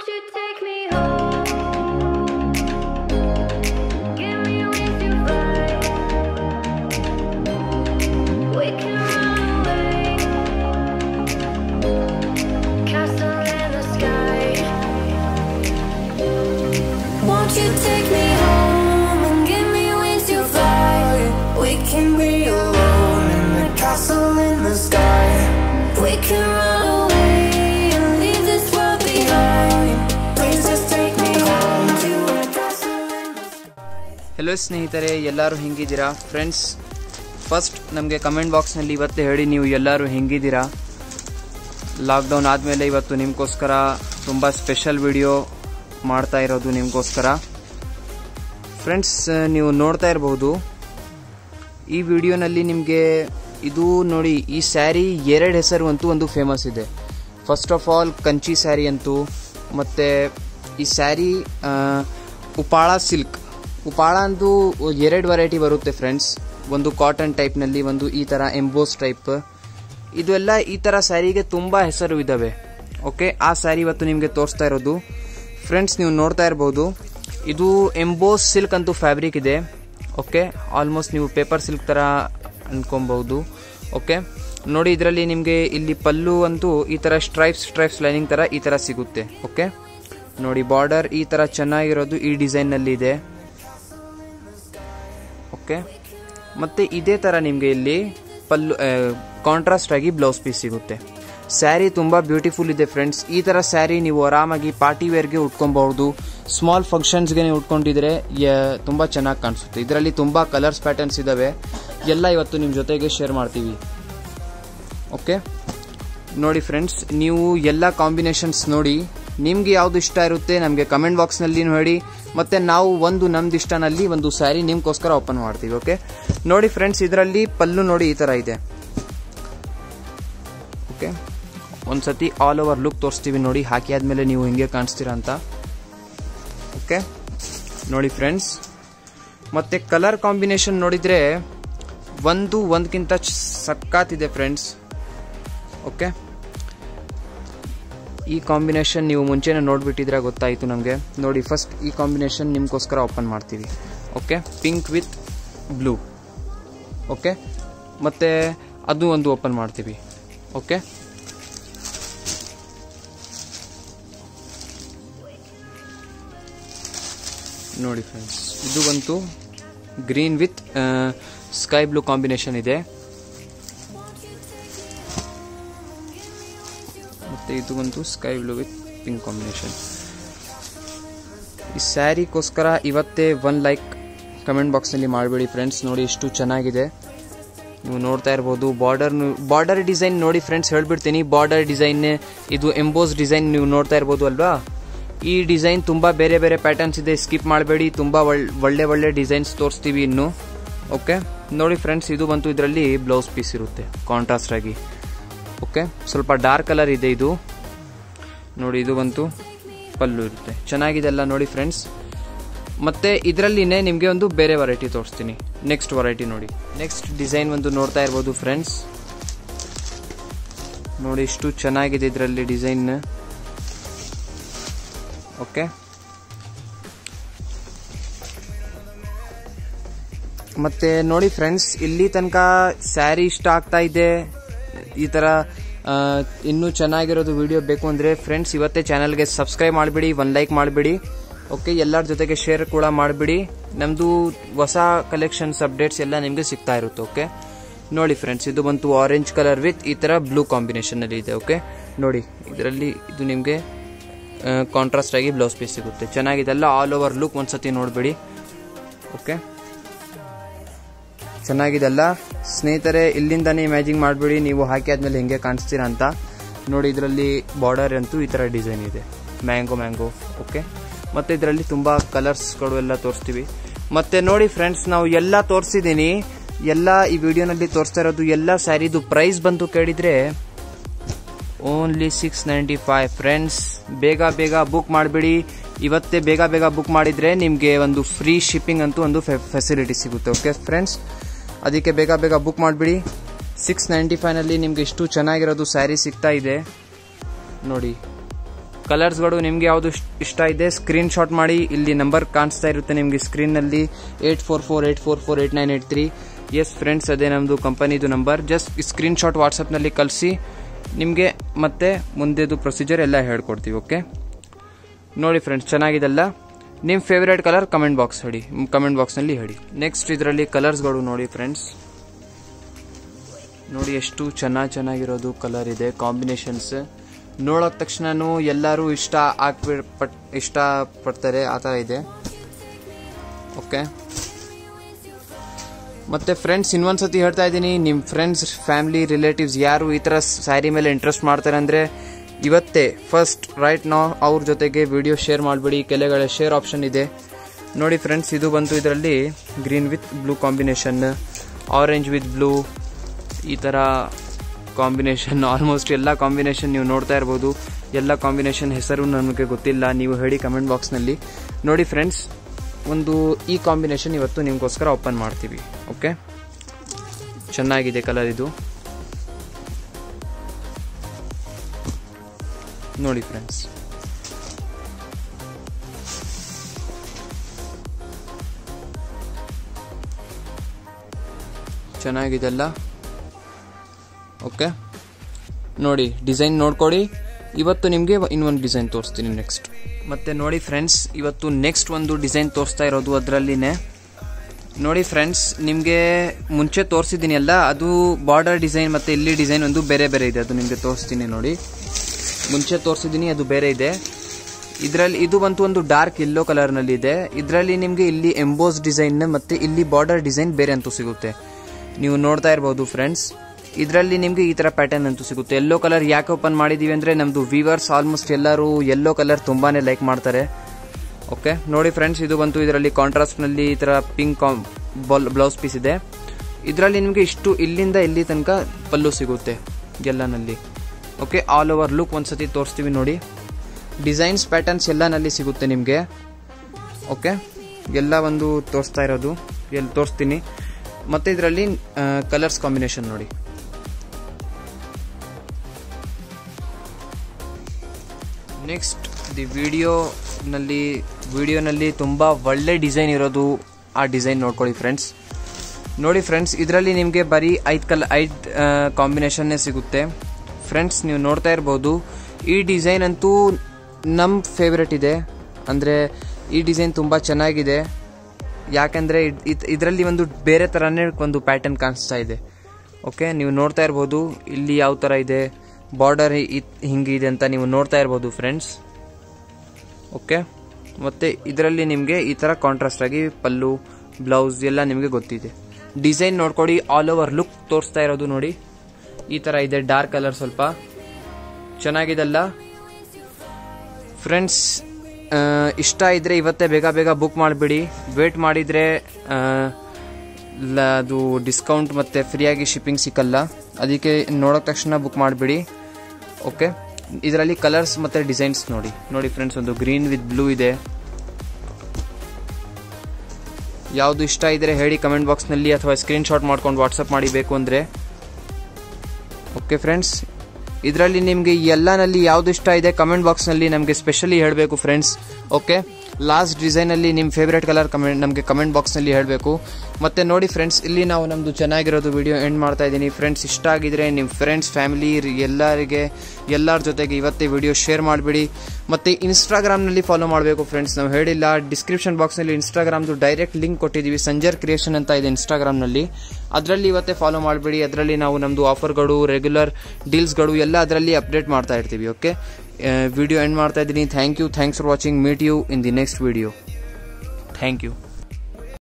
Won't you take me home? Give me wings to fly. We can run away. Castle in the sky. Won't you take me home and give me wings to fly? We can be alone in the castle in the sky. We can run away and leave this world behind. Please just take me home to a castle in the hello ಸ್ನೇಹಿತರೆ ಎಲ್ಲರೂ ಹೆಂಗಿದ್ದೀರಾ friends first ನಮಗೆ comment ಬಾಕ್ಸ್ನಲ್ಲಿ ಇವತ್ತು ಹೇಳಿ ನೀವು ಎಲ್ಲರೂ ಹೆಂಗಿದ್ದೀರಾ lockdown ಆದಮೇಲೆ ಇವತ್ತು ನಿಮಗೋಸ್ಕರ ತುಂಬ ಸ್ಪೆಷಲ್ ವಿಡಿಯೋ ಮಾಡ್ತಾ ಇರೋದು ನಿಮಗೋಸ್ಕರ ಫ್ರೆಂಡ್ಸ್ ನೀವು ನೋಡ್ತಾ ಇರಬಹುದು ಈ ವಿಡಿಯೋನಲ್ಲಿ ನಿಮಗೆ ಇದು ನೋಡಿ ಈ ಸ್ಯಾರಿ ಎರಡು ಹೆಸರು ಅಂತೂ ಒಂದು ಫೇಮಸ್ ಇದೆ first of all Kanchi sari ಅಂತೂ ಮತ್ತು ಈ ಸ್ಯಾರಿ ಉಪಾಳ ಸಿಲ್ಕ್ ಉಪಾಳ ಅಂತೂ ಎರಡು ವೆರೈಟಿ ಬರುತ್ತೆ ಫ್ರೆಂಡ್ಸ್ ಒಂದು ಕಾಟನ್ ಟೈಪ್ನಲ್ಲಿ ಒಂದು ಈ ಥರ ಎಂಬೋಸ್ ಟೈಪ್ ಇದೆಲ್ಲ ಈ ಥರ ಸ್ಯಾರಿಗೆ ತುಂಬ ಹೆಸರು ಇದ್ದಾವೆ ಓಕೆ ಆ ಸ್ಯಾರಿ ಇವತ್ತು ನಿಮಗೆ ತೋರಿಸ್ತಾ ಇರೋದು ಫ್ರೆಂಡ್ಸ್ ನೀವು ನೋಡ್ತಾ ಇರ್ಬೋದು ಇದು ಎಂಬೋಸ್ ಸಿಲ್ಕ್ ಅಂತೂ ಫ್ಯಾಬ್ರಿಕ್ ಇದೆ ಓಕೆ ಆಲ್ಮೋಸ್ಟ್ ನೀವು ಪೇಪರ್ ಸಿಲ್ಕ್ ಥರ ಅನ್ಕೊಬಹುದು ಓಕೆ ನೋಡಿ ಇದರಲ್ಲಿ ನಿಮಗೆ ಇಲ್ಲಿ ಪಲ್ಲು ಅಂತೂ ಈ ಥರ ಸ್ಟ್ರೈಪ್ಸ್ ಸ್ಟ್ರೈಪ್ಸ್ ಲೈನಿಂಗ್ ಥರ ಈ ಥರ ಸಿಗುತ್ತೆ ಓಕೆ ನೋಡಿ ಬಾರ್ಡರ್ ಈ ಥರ ಚೆನ್ನಾಗಿರೋದು ಈ ಡಿಸೈನ್ನಲ್ಲಿ ಇದೆ ಓಕೆ ಮತ್ತು ಇದೇ ಥರ ನಿಮಗೆ ಇಲ್ಲಿ ಪಲ್ಲು ಕಾಂಟ್ರಾಸ್ಟ್ ಆಗಿ ಬ್ಲೌಸ್ ಪೀಸ್ ಸಿಗುತ್ತೆ ಸ್ಯಾರಿ ತುಂಬ ಬ್ಯೂಟಿಫುಲ್ ಇದೆ ಫ್ರೆಂಡ್ಸ್ ಈ ಥರ ಸ್ಯಾರಿ ನೀವು ಆರಾಮಾಗಿ ಪಾರ್ಟಿ ವೇರ್ಗೆ ಉಟ್ಕೊಬಹುದು ಸ್ಮಾಲ್ ಫಂಕ್ಷನ್ಸ್ಗೆ ನೀವು ಉಟ್ಕೊಂಡಿದ್ರೆ ಯ- ತುಂಬ ಚೆನ್ನಾಗಿ ಕಾಣಿಸುತ್ತೆ ಇದರಲ್ಲಿ ತುಂಬ ಕಲರ್ಸ್ ಪ್ಯಾಟರ್ನ್ಸ್ ಇದ್ದಾವೆ ಎಲ್ಲ ಇವತ್ತು ನಿಮ್ಮ ಜೊತೆಗೆ ಶೇರ್ ಮಾಡ್ತೀವಿ ಓಕೆ ನೋಡಿ ಫ್ರೆಂಡ್ಸ್ ನೀವು ಎಲ್ಲ ಕಾಂಬಿನೇಷನ್ಸ್ ನೋಡಿ ನಿಮ್ಗೆ ಯಾವ್ದು ಇಷ್ಟ ಇರುತ್ತೆ ನಮಗೆ ಕಮೆಂಟ್ ಬಾಕ್ಸ್ನಲ್ಲಿ ಹೇಳಿ ಮತ್ತೆ ನಾವು ಒಂದು ನಮ್ದು ಇಷ್ಟನಲ್ಲಿ ಒಂದು ಸ್ಯಾರಿ ನಿಮ್ಗೋಸ್ಕರ ಓಪನ್ ಮಾಡ್ತೀವಿ ಓಕೆ ನೋಡಿ ಫ್ರೆಂಡ್ಸ್ ಇದರಲ್ಲಿ ಪಲ್ಲು ನೋಡಿ ಈ ಥರ ಇದೆ ಓಕೆ ಒಂದ್ಸತಿ ಆಲ್ ಓವರ್ ಲುಕ್ ತೋರಿಸ್ತೀವಿ ನೋಡಿ ಹಾಕಿ ಆದ್ಮೇಲೆ ನೀವು ಹಿಂಗೆ ಕಾಣಿಸ್ತೀರಾ ಅಂತ ಓಕೆ ನೋಡಿ ಫ್ರೆಂಡ್ಸ್ ಮತ್ತೆ ಕಲರ್ ಕಾಂಬಿನೇಷನ್ ನೋಡಿದ್ರೆ ಒಂದು ಒಂದಕ್ಕಿಂತ ಸಕ್ಕತ್ತಿದೆ ಫ್ರೆಂಡ್ಸ್ ಓಕೆ ಈ ಕಾಂಬಿನೇಷನ್ ನೀವು ಮುಂಚೆನೇ ನೋಡಿಬಿಟ್ಟಿದ್ರೆ ಗೊತ್ತಾಯಿತು ನಮಗೆ ನೋಡಿ ಫಸ್ಟ್ ಈ ಕಾಂಬಿನೇಷನ್ ನಿಮಗೋಸ್ಕರ ಓಪನ್ ಮಾಡ್ತೀವಿ okay pink with blue okay ಮತ್ತು ಅದು ಒಂದು ಓಪನ್ ಮಾಡ್ತೀವಿ ಓಕೆ ನೋಡಿ ಫ್ರೆಂಡ್ಸ್ ಇದು ಬಂತು green with sky blue combination ಇದೆ ಮತ್ತು ಇದು ಬಂತು sky blue with pink combination ಈ ಸ್ಯಾರಿಗೋಸ್ಕರ ಇವತ್ತೇ ಒನ್ ಲೈಕ್ ಕಮೆಂಟ್ ಬಾಕ್ಸಲ್ಲಿ ಮಾಡಬೇಡಿ ಫ್ರೆಂಡ್ಸ್ ನೋಡಿ ಎಷ್ಟು ಚೆನ್ನಾಗಿದೆ ನೀವು ನೋಡ್ತಾ ಇರ್ಬೋದು ಬಾರ್ಡರ್ ಬಾರ್ಡರ್ ಡಿಸೈನ್ ನೋಡಿ ಫ್ರೆಂಡ್ಸ್ ಹೇಳ್ಬಿಡ್ತೀನಿ ಬಾರ್ಡರ್ ಡಿಸೈನ್ ಇದು ಎಂಬೋಸ್ ಡಿಸೈನ್ ನೀವು ನೋಡ್ತಾ ಇರ್ಬೋದು ಅಲ್ವಾ ಈ ಡಿಸೈನ್ ತುಂಬ ಬೇರೆ ಬೇರೆ ಪ್ಯಾಟರ್ನ್ಸ್ ಇದೆ ಸ್ಕಿಪ್ ಮಾಡಬೇಡಿ ತುಂಬ ಒಳ್ಳೆ ಒಳ್ಳೆ ಡಿಸೈನ್ಸ್ ತೋರಿಸ್ತೀವಿ ಇನ್ನು ಓಕೆ ನೋಡಿ ಫ್ರೆಂಡ್ಸ್ ಇದು ಬಂತು ಇದರಲ್ಲಿ ಬ್ಲೌಸ್ ಪೀಸ್ ಇರುತ್ತೆ ಕಾಂಟ್ರಾಸ್ಟ್ ಆಗಿ ಓಕೆ ಸ್ವಲ್ಪ ಡಾರ್ಕ್ ಕಲರ್ ಇದೆ ಇದು ನೋಡಿ ಇದು ಬಂತು ಪಲ್ಲು ಇರುತ್ತೆ ಚೆನ್ನಾಗಿದೆ ಅಲ್ಲ ನೋಡಿ ಫ್ರೆಂಡ್ಸ್ ಮತ್ತೆ ಇದರಲ್ಲಿನೇ ನಿಮಗೆ ಒಂದು ಬೇರೆ ವೆರೈಟಿ ತೋರಿಸ್ತೀನಿ ನೆಕ್ಸ್ಟ್ ವೆರೈಟಿ ನೋಡಿ ನೆಕ್ಸ್ಟ್ ಡಿಸೈನ್ ಒಂದು ನೋಡ್ತಾ ಇರ್ಬೋದು ಫ್ರೆಂಡ್ಸ್ ನೋಡಿ ಇಷ್ಟು ಚೆನ್ನಾಗಿದೆ ಇದರಲ್ಲಿ ಡಿಸೈನ್ ಓಕೆ ಮತ್ತೆ ನೋಡಿ ಫ್ರೆಂಡ್ಸ್ ಇಲ್ಲಿ ತನಕ ಸ್ಯಾರಿ ಇಷ್ಟ ಆಗ್ತಾ ಇದೆ ಈ ಥರ ಆ, ಇನ್ನೂ ಚೆನ್ನಾಗಿರೋದು ವಿಡಿಯೋ ಬೇಕು ಅಂದರೆ ಫ್ರೆಂಡ್ಸ್ ಇವತ್ತೇ ಚಾನಲ್ಗೆ ಸಬ್ಸ್ಕ್ರೈಬ್ ಮಾಡಿಬಿಡಿ ಒನ್ ಲೈಕ್ ಮಾಡಿಬಿಡಿ ಓಕೆ ಎಲ್ಲರ ಜೊತೆಗೆ ಶೇರ್ ಕೂಡ ಮಾಡಿಬಿಡಿ ನಮ್ಮದು ಹೊಸ ಕಲೆಕ್ಷನ್ಸ್ ಅಪ್ಡೇಟ್ಸ್ ಎಲ್ಲ ನಿಮಗೆ ಸಿಗ್ತಾ ಇರುತ್ತೆ ಓಕೆ ನೋಡಿ ಫ್ರೆಂಡ್ಸ್ ಇದು ಬಂತು ಆರೆಂಜ್ ಕಲರ್ ವಿತ್ ಈ ಥರ ಬ್ಲೂ ಕಾಂಬಿನೇಷನಲ್ಲಿ ಇದೆ ಓಕೆ ನೋಡಿ ಇದರಲ್ಲಿ ಇದು ನಿಮಗೆ ಕಾಂಟ್ರಾಸ್ಟ್ ಆಗಿ ಬ್ಲೌಸ್ ಪೀಸ್ ಸಿಗುತ್ತೆ ಚೆನ್ನಾಗಿದೆಲ್ಲ ಆಲ್ ಓವರ್ ಲುಕ್ ಒಂದ್ಸತಿ ನೋಡಿಬಿಡಿ ಓಕೆ ಚೆನ್ನಾಗಿದೆಲ್ಲ ಸ್ನೇಹಿತರೆ ಇಲ್ಲಿಂದಾನೇ ಇಮ್ಯಾಜಿನ್ ಮಾಡಿಬಿಡಿ ನೀವು ಹಾಕಿ ಆದ್ಮೇಲೆ ಹೆಂಗೆ ಕಾಣಿಸ್ತೀರಾ ಅಂತ ನೋಡಿ ಇದರಲ್ಲಿ ಬಾರ್ಡರ್ ಅಂತೂ ಈ ಥರ ಡಿಸೈನ್ ಇದೆ ಮ್ಯಾಂಗೋ ಮ್ಯಾಂಗೋ ಓಕೆ ಮತ್ತು ಇದರಲ್ಲಿ ತುಂಬ ಕಲರ್ಸ್ಗಳು ಎಲ್ಲ ತೋರಿಸ್ತೀವಿ ಮತ್ತು ನೋಡಿ ಫ್ರೆಂಡ್ಸ್ ನಾವು ಎಲ್ಲ ತೋರಿಸಿದ್ದೀನಿ ಎಲ್ಲ ಈ ವಿಡಿಯೋನಲ್ಲಿ ತೋರಿಸ್ತಾ ಇರೋದು ಎಲ್ಲ ಸ್ಯಾರಿದು ಪ್ರೈಸ್ ಬಂತು ಕೇಳಿದರೆ only six ninety five friends ಬೇಗ ಬೇಗ ಬುಕ್ ಮಾಡಿಬಿಡಿ ಇವತ್ತೇ ಬೇಗ ಬೇಗ ಬುಕ್ ಮಾಡಿದರೆ ನಿಮಗೆ ಒಂದು ಫ್ರೀ ಶಿಪ್ಪಿಂಗ್ ಅಂತೂ ಒಂದು ಫೆಸಿಲಿಟಿ ಸಿಗುತ್ತೆ ಓಕೆ ಫ್ರೆಂಡ್ಸ್ ಅದಕ್ಕೆ ಬೇಗ ಬೇಗ ಬುಕ್ ಮಾಡಿಬಿಡಿ ಸಿಕ್ಸ್ ನೈಂಟಿ ಫೈವ್ನಲ್ಲಿ ನಿಮಗೆ ಇಷ್ಟು ಚೆನ್ನಾಗಿರೋದು ಸ್ಯಾರಿ ಸಿಗ್ತಾ ಇದೆ ನೋಡಿ ಕಲರ್ಸ್ಗಳು ನಿಮಗೆ ಯಾವುದು ಇಷ್ಟ ಇದೆ ಸ್ಕ್ರೀನ್ ಶಾಟ್ ಮಾಡಿ ಇಲ್ಲಿ ನಂಬರ್ ಕಾಣಿಸ್ತಾ ಇರುತ್ತೆ ನಿಮಗೆ ಸ್ಕ್ರೀನ್ನಲ್ಲಿ eight four four eight four four eight nine eight three yes friends ಅದೇ ನಮ್ಮದು ಕಂಪನಿದು ನಂಬರ್ ಜಸ್ಟ್ ಸ್ಕ್ರೀನ್ ಶಾಟ್ ವಾಟ್ಸಪ್ನಲ್ಲಿ ಕಳಿಸಿ ನಿಮಗೆ ಮತ್ತೆ ಮುಂದೆದು ಪ್ರೊಸೀಜರ್ ಎಲ್ಲ ಹೇಳ್ಕೊಡ್ತೀವಿ ಓಕೆ ನೋಡಿ ಫ್ರೆಂಡ್ಸ್ ಚೆನ್ನಾಗಿದೆಲ್ಲ ನಿಮ್ಮ ಫೇವ್ರೇಟ್ ಕಲರ್ ಕಮೆಂಟ್ ಬಾಕ್ಸ್ ಹೇಳಿ ಕಮೆಂಟ್ ಬಾಕ್ಸ್ನಲ್ಲಿ ಹೇಳಿ ನೆಕ್ಸ್ಟ್ ಇದರಲ್ಲಿ ಕಲರ್ಸ್ಗಳು ನೋಡಿ ಫ್ರೆಂಡ್ಸ್ ನೋಡಿ ಎಷ್ಟು ಚೆನ್ನಾಗಿ ಚೆನ್ನಾಗಿರೋದು ಕಲರ್ ಇದೆ ಕಾಂಬಿನೇಷನ್ಸ್ ನೋಡೋಕ್ ತಕ್ಷಣನೂ ಎಲ್ಲರೂ ಇಷ್ಟ ಆಗ್ಬಿಡ್ ಪಟ್ ಇಷ್ಟ ಪಡ್ತಾರೆ ಆ ಥರ ಇದೆ ಓಕೆ ಮತ್ತೆ ಫ್ರೆಂಡ್ಸ್ ಇನ್ನೊಂದ್ಸತಿ ಹೇಳ್ತಾ ಇದ್ದೀನಿ ನಿಮ್ಮ ಫ್ರೆಂಡ್ಸ್ ಫ್ಯಾಮಿಲಿ ರಿಲೇಟಿವ್ಸ್ ಯಾರು ಈ ಥರ ಸ್ಯಾರಿ ಮೇಲೆ ಇಂಟ್ರೆಸ್ಟ್ ಮಾಡ್ತಾರೆ ಅಂದರೆ ಇವತ್ತೇ ಫಸ್ಟ್ ರೈಟ್ ನಾವು ಅವ್ರ ಜೊತೆಗೆ ವಿಡಿಯೋ ಶೇರ್ ಮಾಡಿಬಿಡಿ ಕೆಳಗಡೆ ಶೇರ್ ಆಪ್ಷನ್ ಇದೆ ನೋಡಿ ಫ್ರೆಂಡ್ಸ್ ಇದು ಬಂತು ಇದರಲ್ಲಿ green with blue combination orange with blue ಈ ಥರ ಕಾಂಬಿನೇಷನ್ ಆಲ್ಮೋಸ್ಟ್ ಎಲ್ಲ ಕಾಂಬಿನೇಷನ್ ನೀವು ನೋಡ್ತಾ ಇರ್ಬೋದು ಎಲ್ಲ ಕಾಂಬಿನೇಷನ್ ಹೆಸರು ನಮಗೆ ಗೊತ್ತಿಲ್ಲ ನೀವು ಹೇಳಿ ಕಮೆಂಟ್ ಬಾಕ್ಸ್ನಲ್ಲಿ ನೋಡಿ ಫ್ರೆಂಡ್ಸ್ ಒಂದು ಈ ಕಾಂಬಿನೇಷನ್ ಇವತ್ತು ನಿಮಗೋಸ್ಕರ ಓಪನ್ ಮಾಡ್ತೀವಿ ಓಕೆ ಚೆನ್ನಾಗಿದೆ ಕಲರ್ ಇದು ನೋಡಿ ಫ್ರೆಂಡ್ಸ್ ಚೆನ್ನಾಗಿದೆಲ್ಲ ಓಕೆ ನೋಡಿ ಡಿಸೈನ್ ನೋಡ್ಕೊಡಿ ಇವತ್ತು ನಿಮಗೆ ಇನ್ನೊಂದು ಡಿಸೈನ್ ತೋರಿಸ್ತೀನಿ ನೆಕ್ಸ್ಟ್ ಮತ್ತೆ ನೋಡಿ ಫ್ರೆಂಡ್ಸ್ ಇವತ್ತು ನೆಕ್ಸ್ಟ್ ಒಂದು ಡಿಸೈನ್ ತೋರಿಸ್ತಾ ಇರೋದು ಅದರಲ್ಲಿನೇ ನೋಡಿ ಫ್ರೆಂಡ್ಸ್ ನಿಮಗೆ ಮುಂಚೆ ತೋರಿಸಿದ್ದೀನಿ ಅಲ್ಲ ಅದು ಬಾರ್ಡರ್ ಡಿಸೈನ್ ಮತ್ತು ಇಲ್ಲಿ ಡಿಸೈನ್ ಒಂದು ಬೇರೆ ಬೇರೆ ಇದೆ ಅದು ನಿಮಗೆ ತೋರಿಸ್ತೀನಿ ನೋಡಿ ಮುಂಚೆ ತೋರಿಸಿದ್ದೀನಿ ಅದು ಬೇರೆ ಇದೆ ಇದರಲ್ಲಿ ಇದು ಬಂತು ಒಂದು ಡಾರ್ಕ್ ಯೆಲ್ಲೋ ಕಲರ್ನಲ್ಲಿ ಇದೆ ಇದರಲ್ಲಿ ನಿಮಗೆ ಇಲ್ಲಿ ಎಂಬೋಸ್ ಡಿಸೈನ್ ಮತ್ತು ಇಲ್ಲಿ ಬಾರ್ಡರ್ ಡಿಸೈನ್ ಬೇರೆ ಅಂತೂ ಸಿಗುತ್ತೆ ನೀವು ನೋಡ್ತಾ ಇರ್ಬೋದು ಫ್ರೆಂಡ್ಸ್ ಇದರಲ್ಲಿ ನಿಮಗೆ ಈ ಥರ ಪ್ಯಾಟರ್ನ್ ಅಂತೂ ಸಿಗುತ್ತೆ ಯೆಲ್ಲೋ ಕಲರ್ ಯಾಕೆ ಓಪನ್ ಮಾಡಿದ್ದೀವಿ ಅಂದರೆ ನಮ್ಮದು ವ್ಯೂವರ್ಸ್ ಆಲ್ಮೋಸ್ಟ್ ಎಲ್ಲರೂ ಯೆಲ್ಲೋ ಕಲರ್ ತುಂಬಾ ಲೈಕ್ ಮಾಡ್ತಾರೆ ಓಕೆ ನೋಡಿ ಫ್ರೆಂಡ್ಸ್ ಇದು ಬಂತು ಇದರಲ್ಲಿ ಕಾಂಟ್ರಾಸ್ಟ್ನಲ್ಲಿ ಈ ಥರ ಪಿಂಕ್ ಬಾಲ್ ಬ್ಲೌಸ್ ಪೀಸ್ ಇದೆ ಇದರಲ್ಲಿ ನಿಮಗೆ ಇಷ್ಟು ಇಲ್ಲಿಂದ ಇಲ್ಲಿ ತನಕ ಪಲ್ಲು ಸಿಗುತ್ತೆ ಎಲ್ಲನಲ್ಲಿ ಓಕೆ ಆಲ್ ಓವರ್ ಲುಕ್ ಒಂದ್ಸತಿ ತೋರಿಸ್ತೀವಿ ನೋಡಿ ಡಿಸೈನ್ಸ್ ಪ್ಯಾಟರ್ನ್ಸ್ ಎಲ್ಲನಲ್ಲಿ ಸಿಗುತ್ತೆ ನಿಮಗೆ ಓಕೆ ಎಲ್ಲ ಒಂದು ತೋರಿಸ್ತಾ ಇರೋದು ಎಲ್ಲಿ ತೋರಿಸ್ತೀನಿ ಮತ್ತು ಇದರಲ್ಲಿ ಕಲರ್ಸ್ ಕಾಂಬಿನೇಷನ್ ನೋಡಿ ನೆಕ್ಸ್ಟ್ ದಿ ವಿಡಿಯೋನಲ್ಲಿ ವಿಡಿಯೋನಲ್ಲಿ ತುಂಬ ಒಳ್ಳೆ ಡಿಸೈನ್ ಇರೋದು ಆ ಡಿಸೈನ್ ನೋಡ್ಕೊಳ್ಳಿ ಫ್ರೆಂಡ್ಸ್ ನೋಡಿ ಫ್ರೆಂಡ್ಸ್ ಇದರಲ್ಲಿ ನಿಮಗೆ ಬರೀ ಐದು ಕಲ್ ಐದು ಕಾಂಬಿನೇಷನ್ನೇ ಸಿಗುತ್ತೆ ಫ್ರೆಂಡ್ಸ್ ನೀವು ನೋಡ್ತಾ ಇರ್ಬೋದು ಈ ಡಿಸೈನ್ ಅಂತೂ ನಮ್ಮ ಫೇವ್ರೆಟ್ ಇದೆ ಅಂದರೆ ಈ ಡಿಸೈನ್ ತುಂಬ ಚೆನ್ನಾಗಿದೆ ಯಾಕೆಂದರೆ ಇದರಲ್ಲಿ ಒಂದು ಬೇರೆ ಥರನೇ ಒಂದು ಪ್ಯಾಟರ್ನ್ ಕಾಣಿಸ್ತಾ ಇದೆ ಓಕೆ ನೀವು ನೋಡ್ತಾ ಇರ್ಬೋದು ಇಲ್ಲಿ ಯಾವ ಥರ ಇದೆ ಬಾರ್ಡರ್ ಹಿಂಗಿದೆ ಅಂತ ನೀವು ನೋಡ್ತಾ ಇರ್ಬೋದು ಫ್ರೆಂಡ್ಸ್ ಓಕೆ ಮತ್ತು ಇದರಲ್ಲಿ ನಿಮಗೆ ಈ ಥರ ಕಾಂಟ್ರಾಸ್ಟ್ ಆಗಿ ಪಲ್ಲು ಬ್ಲೌಸ್ ಎಲ್ಲ ನಿಮಗೆ ಗೊತ್ತಿದೆ ಡಿಸೈನ್ ನೋಡ್ಕೊಡಿ ಆಲ್ ಓವರ್ ಲುಕ್ ತೋರಿಸ್ತಾ ಇರೋದು ನೋಡಿ ಈ ಥರ ಇದೆ ಡಾರ್ಕ್ ಕಲರ್ ಸ್ವಲ್ಪ ಚೆನ್ನಾಗಿದೆಲ್ಲ ಫ್ರೆಂಡ್ಸ್ ಇಷ್ಟ ಇದ್ದರೆ ಇವತ್ತೇ ಬೇಗ ಬೇಗ ಬುಕ್ ಮಾಡಿಬಿಡಿ ವೇಟ್ ಮಾಡಿದರೆ ಅದು ಡಿಸ್ಕೌಂಟ್ ಮತ್ತು ಫ್ರೀಯಾಗಿ ಶಿಪ್ಪಿಂಗ್ ಸಿಕ್ಕಲ್ಲ ಅದಕ್ಕೆ ನೋಡೋಕೆ ತಕ್ಷಣ ಬುಕ್ ಮಾಡಿಬಿಡಿ ಓಕೆ ಇದರಲ್ಲಿ ಕಲರ್ಸ್ ಮತ್ತು ಡಿಸೈನ್ಸ್ ನೋಡಿ ನೋಡಿ ಫ್ರೆಂಡ್ಸ್ ಒಂದು ಗ್ರೀನ್ ವಿತ್ ಬ್ಲೂ ಇದೆ ಯಾವುದು ಇಷ್ಟ ಇದ್ದರೆ ಹೇಳಿ ಕಮೆಂಟ್ ಬಾಕ್ಸ್ನಲ್ಲಿ ಅಥವಾ ಸ್ಕ್ರೀನ್ಶಾಟ್ ಮಾಡ್ಕೊಂಡು ವಾಟ್ಸಪ್ ಮಾಡಿ ಬೇಕು ಅಂದರೆ ಓಕೆ ಫ್ರೆಂಡ್ಸ್ ಇದರಲ್ಲಿ ನಿಮಗೆ ಎಲ್ಲನಲ್ಲಿ ಯಾವುದು ಇಷ್ಟ ಇದೆ ಕಮೆಂಟ್ ಬಾಕ್ಸ್ನಲ್ಲಿ ನಮಗೆ ಸ್ಪೆಷಲಿ ಹೇಳಬೇಕು ಫ್ರೆಂಡ್ಸ್ ಓಕೆ ಲಾಸ್ಟ್ ಡಿಸೈನಲ್ಲಿ ನಿಮ್ಮ ಫೇವ್ರೇಟ್ ಕಲರ್ ಕಮೆಂಟ್ ನಮಗೆ ಕಮೆಂಟ್ ಬಾಕ್ಸ್ನಲ್ಲಿ ಹೇಳಬೇಕು ಮತ್ತು ನೋಡಿ ಫ್ರೆಂಡ್ಸ್ ಇಲ್ಲಿ ನಾವು ನಮ್ಮದು ಚೆನ್ನಾಗಿರೋದು ವಿಡಿಯೋ ಎಂಡ್ ಮಾಡ್ತಾ ಇದ್ದೀನಿ ಫ್ರೆಂಡ್ಸ್ ಇಷ್ಟ ಆಗಿದ್ರೆ ನಿಮ್ಮ ಫ್ರೆಂಡ್ಸ್ ಫ್ಯಾಮಿಲಿ ಎಲ್ಲರಿಗೆ ಎಲ್ಲರ ಜೊತೆಗೆ ಇವತ್ತೇ ವಿಡಿಯೋ ಶೇರ್ ಮಾಡಿಬಿಡಿ ಮತ್ತು ಇನ್ಸ್ಟಾಗ್ರಾಮ್ನಲ್ಲಿ ಫಾಲೋ ಮಾಡಬೇಕು ಫ್ರೆಂಡ್ಸ್ ನಾವು ಹೇಳಿಲ್ಲ ಡಿಸ್ಕ್ರಿಪ್ಷನ್ ಬಾಕ್ಸ್ನಲ್ಲಿ ಇನ್ಸ್ಟಾಗ್ರಾಮ್ದು ಡೈರೆಕ್ಟ್ ಲಿಂಕ್ ಕೊಟ್ಟಿದ್ದೀವಿ ಸಂಜರ್ ಕ್ರಿಯೇಷನ್ ಅಂತ ಇದೆ ಇನ್ಸ್ಟಾಗ್ರಾಮ್ನಲ್ಲಿ ಅದರಲ್ಲಿ ಇವತ್ತೇ ಫಾಲೋ ಮಾಡಿಬಿಡಿ ಅದರಲ್ಲಿ ನಾವು ನಮ್ಮದು ಆಫರ್ಗಳು ರೆಗ್ಯುಲರ್ ಡೀಲ್ಸ್ಗಳು ಎಲ್ಲ ಅದರಲ್ಲಿ ಅಪ್ಡೇಟ್ ಮಾಡ್ತಾ ಇರ್ತೀವಿ ಓಕೆ ವಿಡಿಯೋ ಎಂಡ್ ಮಾಡ್ತಾ ಇದ್ದೀನಿ thank you thanks for watching meet you in the next video thank you